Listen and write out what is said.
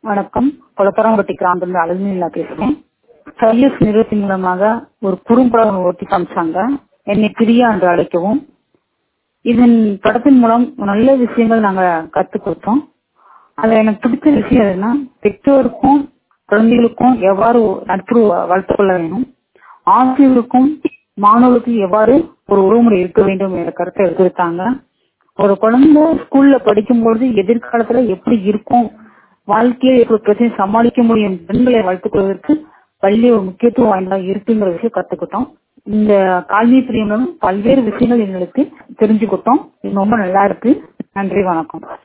வணக்கம் கொளத்தரம்பட்டி கிராமத்துல அழகுநிலா பேசுறேன் சையஸ் நிறுவனத்தின் மூலமாக ஒரு குறும்படம் ஓட்டி காமிச்சாங்க என்னை பிரியா என்று அழைக்கவும் இதன் படத்தின் மூலம் நல்ல விஷயங்கள் நாங்க கத்துக் கொடுத்தோம் அதுல எனக்கு பிடிச்ச விஷயம் எதுனா பெற்றோருக்கும் குழந்தைகளுக்கும் எவ்வாறு நட்பு வளர்த்துக் கொள்ள வேண்டும் ஆசிரியருக்கும் மாணவர்களுக்கும் எவ்வாறு ஒரு உறவுமுறை இருக்க வேண்டும் என்ற கருத்தை எடுத்துருக்காங்க ஒரு குழந்தை ஸ்கூல்ல படிக்கும்பொழுது எதிர்காலத்துல எப்படி இருக்கும் வாழ்க்கையில எப்படி பிரச்சனை சமாளிக்க முடியும் பெண்களை வளர்த்துக் கொள்வதற்கு பள்ளி ஒரு முக்கியத்துவம் வாய்ந்ததா இருக்குங்கிற விஷயம் கத்துக்கிட்டோம் இந்த கால்வி பிரியம் பல்வேறு விஷயங்கள் எங்களுக்கு தெரிஞ்சுக்கிட்டோம் இது ரொம்ப நல்லா இருக்கு நன்றி வணக்கம்